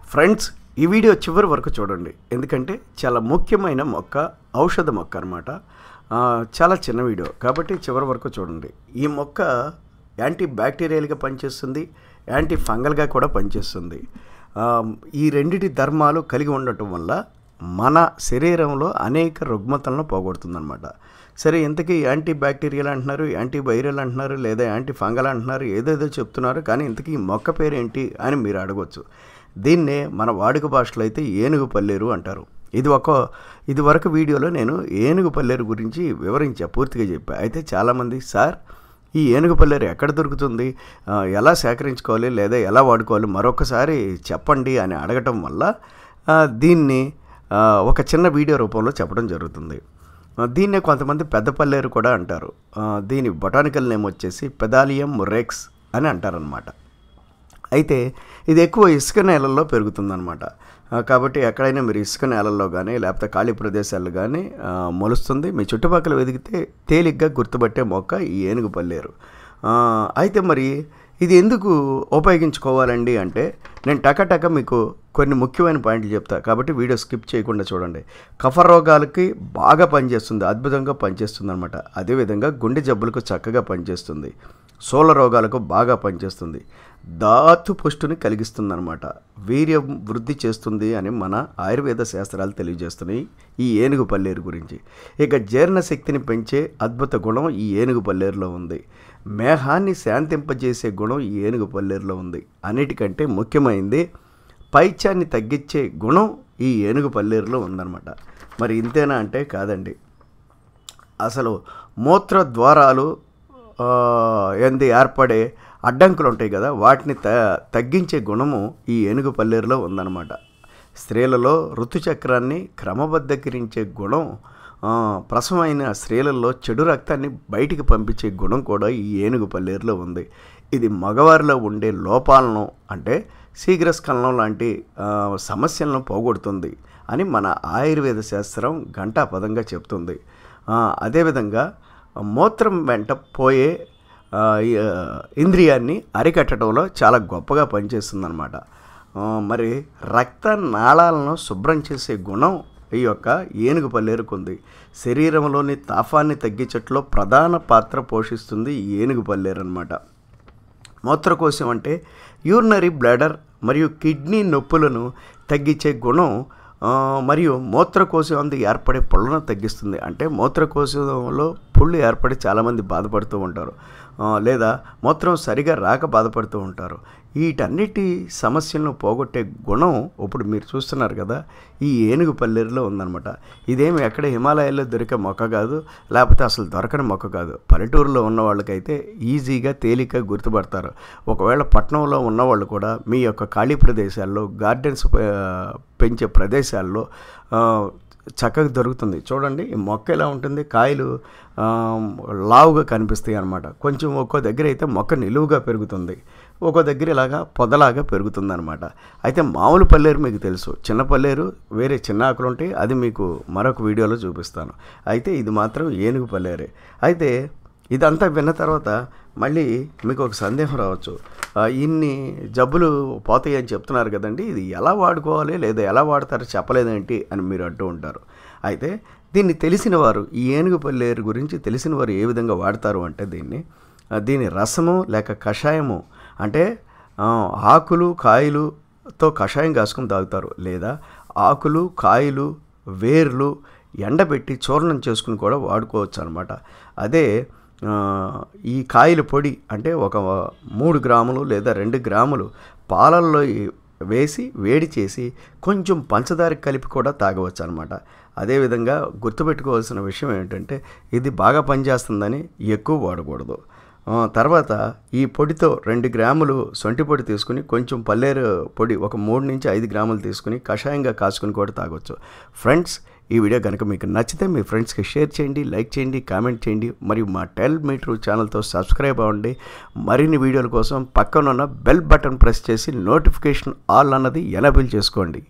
friends ఈ video చివరి వరకు చూడండి ఎందుకంటే చాలా ముఖ్యమైన మొక్క ఔషధ మొక్క అనమాట చాలా చిన్న వీడియో కాబట్టి చివరి వరకు చూడండి ఈ మొక్క యాంటీ బ్యాక్టీరియల్గా పనిచేస్తుంది యాంటీ ఫంగల్గా కూడా పనిచేస్తుంది ఆ, ఈ రెండిటి ధర్మాలు కలిగి ఉండటం వల్ల మన శరీరంలో అనేక రుగ్మతలను పోగొడుతుందన్నమాట సరే ఇంతకీ యాంటీ బ్యాక్టీరియల్ అంటున్నారు యాంటీ వైరల్ అంటున్నారు లేదా యాంటీ ఫంగల్ అంటున్నారు ఏదేదో చెప్తున్నారు కానీ ఇంతకీ ఈ మొక్క పేరు ఏంటి అని మీరు అడగవచ్చు దీన్నే మన వాడుక భాషలో అయితే ఏనుగు పల్లేరు అంటారు ఇది ఒక ఇది వరకు వీడియోలో నేను ఏనుగు పల్లేరు గురించి వివరించా పూర్తిగా చెప్పా అయితే చాలామంది సార్ ఈ ఏనుగు పల్లేరు ఎక్కడ దొరుకుతుంది ఆ, ఎలా సేకరించుకోవాలి లేదా ఎలా వాడుకోవాలి మరొకసారి చెప్పండి అని అడగటం వల్ల ఆ, దీన్ని ఆ, ఒక చిన్న వీడియో రూపంలో చెప్పడం జరుగుతుంది ఆ, దీన్నే కొంతమంది పెద్ద పల్లేరు కూడా అంటారు ఆ, దీని బొటానికల్ నేమ్ వచ్చేసి పెదాలియం మురెక్స్ అని అంటారనమాట అయితే ఇది ఎక్కువ ఇసుక నేలల్లో పెరుగుతుందన్నమాట ఆ, కాబట్టి ఎక్కడైనా మీరు ఇసుక నేలల్లో కానీ లేకపోతే ఖాళీ ప్రదేశాల్లో కానీ ఆ, మొలుస్తుంది మీ చుట్టుపక్కల వెతికితే తేలిగ్గా గుర్తుపట్టే మొక్క ఈ ఏనుగు పల్లేరు ఆ, అయితే మరి ఇది ఎందుకు ఉపయోగించుకోవాలండి అంటే నేను టకటక మీకు కొన్ని ముఖ్యమైన పాయింట్లు చెప్తా కాబట్టి వీడియో స్కిప్ చేయకుండా చూడండి కఫ రోగాలకి బాగా పనిచేస్తుంది అద్భుతంగా పనిచేస్తుంది అనమాట అదేవిధంగా గుండె జబ్బులకు చక్కగా పనిచేస్తుంది సోల రోగాలకు బాగా పనిచేస్తుంది ధాతు పుష్టుని కలిగిస్తుంది అనమాట వీర్యం వృద్ధి చేస్తుంది అని మన ఆయుర్వేద శాస్త్రాలు తెలియజేస్తున్నాయి ఈ ఏనుగు పల్లేరు గురించి ఇక జీర్ణశక్తిని పెంచే అద్భుత గుణం ఈ ఏనుగు పల్లేరులో ఉంది మేఘాన్ని శాంతింపజేసే గుణం ఈ ఏనుగు పల్లేరులో ఉంది అన్నిటికంటే ముఖ్యమైనది పైత్యాన్ని తగ్గించే గుణం ఈ ఏనుగు పల్లేరులో ఉందన్నమాట మరి ఇంతేనా అంటే కాదండి అసలు మూత్ర ద్వారాలు ఆ, ఎందు ఏర్పడే అడ్డంకులు ఉంటాయి కదా వాటిని త తగ్గించే గుణము ఈ ఏనుగు పల్లేరులో ఉందన్నమాట స్త్రీలలో ఋతుచక్రాన్ని క్రమబద్ధీకరించే గుణం ఆ, ప్రసవమైన స్త్రీలలో చెడు రక్తాన్ని బయటికి పంపించే గుణం కూడా ఈ ఏనుగు పల్లేరులో ఉంది ఇది మగవారిలో ఉండే లోపాలను అంటే శీఘ్రస్ఖలనం లాంటి ఆ, సమస్యలను పోగొడుతుంది అని మన ఆయుర్వేద శాస్త్రం ఘంటాపదంగా చెప్తుంది ఆ, అదేవిధంగా మూత్రం వెంట పోయే ఆ, ఈ, ఆ, ఇంద్రియాన్ని అరికట్టడంలో చాలా గొప్పగా పనిచేస్తుందన్నమాట ఆ, మరి రక్త నాళాలను శుభ్రం చేసే గుణం ఈ యొక్క ఏనుగు పల్లేరుకుంది శరీరంలోని తాపాన్ని తగ్గించట్లో ప్రధాన పాత్ర పోషిస్తుంది ఈ ఏనుగు పల్లేరు అనమాట మూత్రకోశం అంటే యూరినరీ బ్లాడర్ మరియు కిడ్నీ నొప్పులను తగ్గించే గుణం ఆ, మరియు మూత్రకోశం అందు ఏర్పడే పుళ్ళను తగ్గిస్తుంది అంటే మూత్రకోశంలో పుళ్ళు ఏర్పడి చాలామంది బాధపడుతూ ఉంటారు ఆ, లేదా మూత్రం సరిగా రాక బాధపడుతూ ఉంటారు వీటన్నిటి సమస్యలను పోగొట్టే గుణం ఇప్పుడు మీరు చూస్తున్నారు కదా ఈ ఏనుగు పల్లెరులో ఉందన్నమాట ఇదేమి ఎక్కడ హిమాలయాల్లో దొరికే మొక్క కాదు లేకపోతే అసలు దొరకని మొక్క కాదు పల్లెటూరులో ఉన్న వాళ్ళకైతే ఈజీగా తేలిక గుర్తుపడతారు ఒకవేళ పట్టణంలో ఉన్నవాళ్ళు కూడా మీ యొక్క ఖాళీ ప్రదేశాల్లో గార్డెన్స్ ఆ, పెంచే ప్రదేశాల్లో ఆ, చక్కగా దొరుకుతుంది చూడండి ఈ మొక్క ఎలా ఉంటుంది కాయలు ఆ, లావుగా కనిపిస్తాయి అన్నమాట కొంచెం ఒక్కో దగ్గర అయితే మొక్క నిలువుగా పెరుగుతుంది ఒక్కో దగ్గర ఇలాగా పొదలాగా పెరుగుతుంది అనమాట అయితే మామూలు పల్లేరు మీకు తెలుసు చిన్న పల్లేరు వేరే చిన్న ఆకులు ఉంటాయి అది మీకు మరొక వీడియోలో చూపిస్తాను అయితే ఇది మాత్రం ఏనుగు పల్లేరే అయితే ఇదంతా విన్న తర్వాత మళ్ళీ మీకు ఒక సందేహం రావచ్చు ఆ, ఇన్ని జబ్బులు పోతాయి అని చెప్తున్నారు కదండి ఇది ఎలా వాడుకోవాలి లేదా ఎలా వాడతారో చెప్పలేదేంటి అని మీరు అంటూ ఉంటారు అయితే దీన్ని తెలిసిన వారు ఈ ఏనుగు పల్లేరు గురించి తెలిసిన వారు ఏ విధంగా వాడతారు అంటే దీన్ని ఆ, దీని రసము లేక కషాయము అంటే ఆ, ఆకులు కాయలుతో కషాయం కాసుకొని తాగుతారు లేదా ఆకులు కాయలు వేర్లు ఎండబెట్టి చూర్ణం చేసుకుని కూడా వాడుకోవచ్చు అనమాట అదే ఆ, ఈ కాయల పొడి అంటే ఒక మూడు గ్రాములు లేదా రెండు గ్రాములు పాలల్లో ఈ- వేసి వేడి చేసి కొంచెం పంచదార కలిపి కూడా తాగవచ్చు అనమాట అదేవిధంగా గుర్తుపెట్టుకోవాల్సిన విషయం ఏంటంటే ఇది బాగా పనిచేస్తుందని ఎక్కువ వాడకూడదు ఆ, తర్వాత ఈ పొడితో రెండు గ్రాములు సొంటి పొడి తీసుకుని కొంచెం పల్లేరు పొడి ఒక మూడు నుంచి ఐదు గ్రాములు తీసుకుని కషాయంగా కాసుకుని కూడా తాగొచ్చు ఫ్రెండ్స్ ఈ వీడియో కనుక మీకు నచ్చితే మీ ఫ్రెండ్స్కి షేర్ చేయండి లైక్ చేయండి కామెంట్ చేయండి మరియు మా టెల్ మీటర్ ఛానల్తో సబ్స్క్రైబ్ అవ్వండి మరిన్ని వీడియోల కోసం పక్కనున్న బెల్ బటన్ ప్రెస్ చేసి నోటిఫికేషన్ ఆల్ అన్నది ఎనబుల్ చేసుకోండి